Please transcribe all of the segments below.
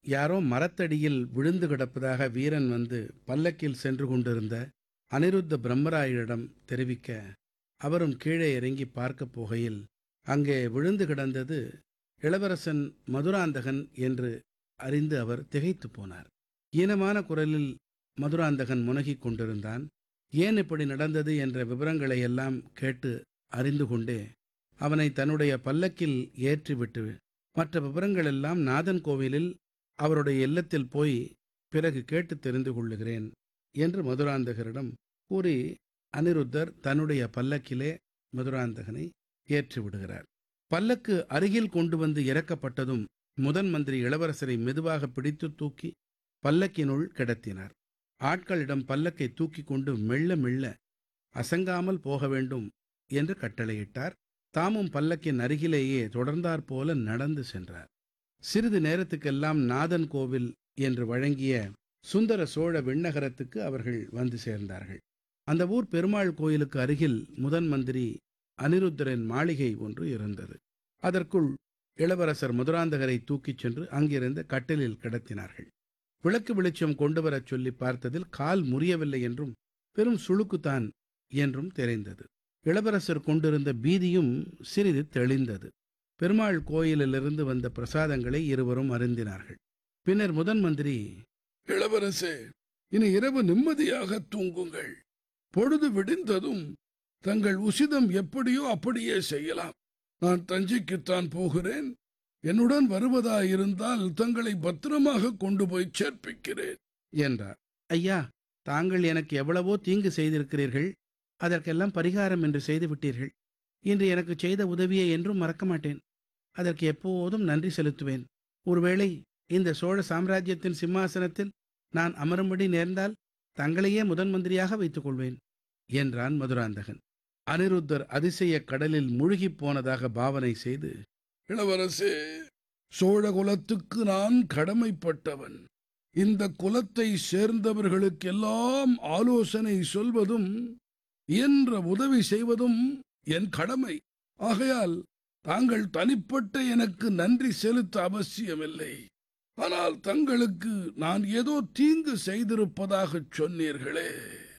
யாரோ மரத்தடியில் விழுந்து கிடப்பதாக வீரன் வந்து பல்லக்கில் சென்று கொண்டிருந்த அனிருத்த பிரம்மராயரிடம் தெரிவிக்க அவரும் கீழே இறங்கி பார்க்கப் போகையில் அங்கே விழுந்து கிடந்தது இளவரசன் மதுராந்தகன் என்று அறிந்து அவர் திகைத்துப் போனார் ஈனமான குரலில் மதுராந்தகன் முனகிக் கொண்டிருந்தான் ஏன் இப்படி நடந்தது என்ற விவரங்களை எல்லாம் கேட்டு அறிந்து கொண்டே அவனை தன்னுடைய பல்லக்கில் ஏற்றிவிட்டு மற்ற விவரங்களெல்லாம் நாதன் கோவிலில் அவருடைய இல்லத்தில் போய் பிறகு கேட்டு தெரிந்து கொள்ளுகிறேன் என்று மதுராந்தகரிடம் கூறி அனிருத்தர் தன்னுடைய பல்லக்கிலே மதுராந்தகனை ஏற்றி விடுகிறார் பல்லக்கு அருகில் கொண்டு வந்து இறக்கப்பட்டதும் முதன் மந்திரி இளவரசரை மெதுவாக பிடித்து தூக்கி பல்லக்கினுள் கிடத்தினார் ஆட்களிடம் பல்லக்கை தூக்கி கொண்டு மெல்ல மெல்ல அசங்காமல் போக வேண்டும் என்று கட்டளையிட்டார் தாமும் பல்லக்கின் அருகிலேயே தொடர்ந்தாற்போல நடந்து சென்றார் சிறிது நேரத்துக்கெல்லாம் நாதன் கோவில் என்று வழங்கிய சுந்தர சோழ விண்ணகரத்துக்கு அவர்கள் வந்து சேர்ந்தார்கள் அந்த ஊர் பெருமாள் கோயிலுக்கு அருகில் முதன் மந்திரி அனிருத்தரின் மாளிகை ஒன்று இருந்தது அதற்குள் இளவரசர் மதுராந்தகரை தூக்கிச் சென்று அங்கிருந்த கட்டிலில் கிடத்தினார்கள் விளக்கு வெளிச்சம் கொண்டு வரச் சொல்லி பார்த்ததில் கால் முறியவில்லை என்றும் பெரும் சுளுக்குத்தான் என்றும் தெரிந்தது இளவரசர் கொண்டிருந்த பீதியும் சிறிது தெளிந்தது பெருமாள் கோயிலிலிருந்து வந்த பிரசாதங்களை இருவரும் அருந்தினார்கள் பின்னர் முதன் மந்திரி இளவரசே இனி இரவு நிம்மதியாக தூங்குங்கள் பொழுது விடிந்ததும் தங்கள் உசிதம் எப்படியோ அப்படியே செய்யலாம் நான் தஞ்சைக்குத்தான் போகிறேன் என்னுடன் வருவதாயிருந்தால் தங்களை பத்திரமாக கொண்டு போய் சேர்ப்பிக்கிறேன் என்றார் ஐயா தாங்கள் எனக்கு எவ்வளவோ தீங்கு செய்திருக்கிறீர்கள் அதற்கெல்லாம் பரிகாரம் என்று செய்து விட்டீர்கள் இன்று எனக்கு செய்த உதவியை என்றும் மறக்க மாட்டேன் அதற்கு எப்போதும் நன்றி செலுத்துவேன் ஒருவேளை இந்த சோழ சாம்ராஜ்யத்தின் சிம்மாசனத்தில் நான் அமரும்படி நேர்ந்தால் தங்களையே முதன் மந்திரியாக வைத்துக் கொள்வேன் என்றான் மதுராந்தகன் அனிருத்தர் அதிசய கடலில் முழுகிப் போனதாக பாவனை செய்து இளவரசே சோழ குலத்துக்கு நான் கடமைப்பட்டவன் இந்த குலத்தை சேர்ந்தவர்களுக்கெல்லாம் ஆலோசனை சொல்வதும் இயன்ற உதவி செய்வதும் என் கடமை ஆகையால் தாங்கள் தனிப்பட்ட எனக்கு நன்றி செலுத்த அவசியமில்லை ஆனால் தங்களுக்கு நான் ஏதோ தீங்கு செய்திருப்பதாகச் சொன்னீர்களே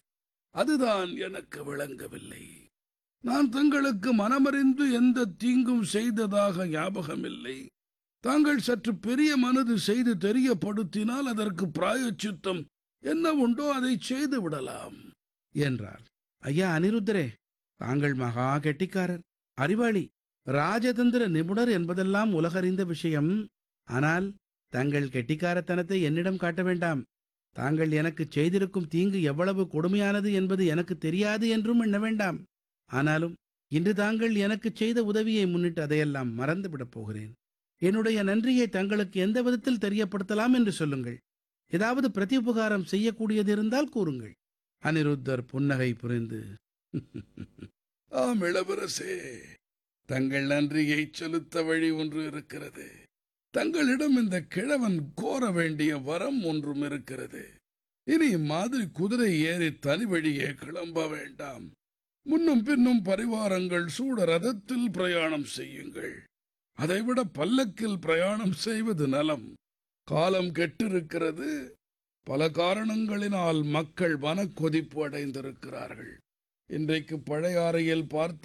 அதுதான் எனக்கு விளங்கவில்லை நான் தங்களுக்கு மனமறிந்து எந்த தீங்கும் செய்ததாக ஞாபகமில்லை தாங்கள் சற்று பெரிய மனது செய்து தெரியப்படுத்தினால் அதற்கு பிராயச்சித்தம் என்ன உண்டோ அதை செய்து விடலாம் என்றார் ஐயா அனிருத்தரே தாங்கள் மகா கெட்டிக்காரர் அறிவாளி ராஜதந்திர நிபுணர் என்பதெல்லாம் உலகறிந்த விஷயம் ஆனால் தங்கள் கெட்டிக்காரத்தனத்தை என்னிடம் காட்ட வேண்டாம் தாங்கள் எனக்கு செய்திருக்கும் தீங்கு எவ்வளவு கொடுமையானது என்பது எனக்கு தெரியாது என்றும் எண்ண வேண்டாம் ஆனாலும் இன்று தாங்கள் எனக்கு செய்த உதவியை முன்னிட்டு அதையெல்லாம் மறந்துவிடப் போகிறேன் என்னுடைய நன்றியை தங்களுக்கு எந்த விதத்தில் தெரியப்படுத்தலாம் என்று சொல்லுங்கள் ஏதாவது பிரதிபகாரம் செய்யக்கூடியது இருந்தால் கூறுங்கள் அனிருத்தர் புன்னகை புரிந்து ஆம் இளவரசே தங்கள் நன்றியை செலுத்த வழி ஒன்று இருக்கிறது தங்களிடம் இந்த கிழவன் கோர வேண்டிய வரம் ஒன்றும் இருக்கிறது இனி மாதிரி குதிரை ஏறி தனி வழியே கிளம்ப வேண்டாம் முன்னும் பின்னும் பரிவாரங்கள் சூட ரதத்தில் பிரயாணம் செய்யுங்கள் அதைவிட பல்லக்கில் பிரயாணம் செய்வது நலம் காலம் கெட்டிருக்கிறது பல காரணங்களினால் மக்கள் மனக்கொதிப்பு அடைந்திருக்கிறார்கள் இன்றைக்கு பழையாறையில் பார்த்து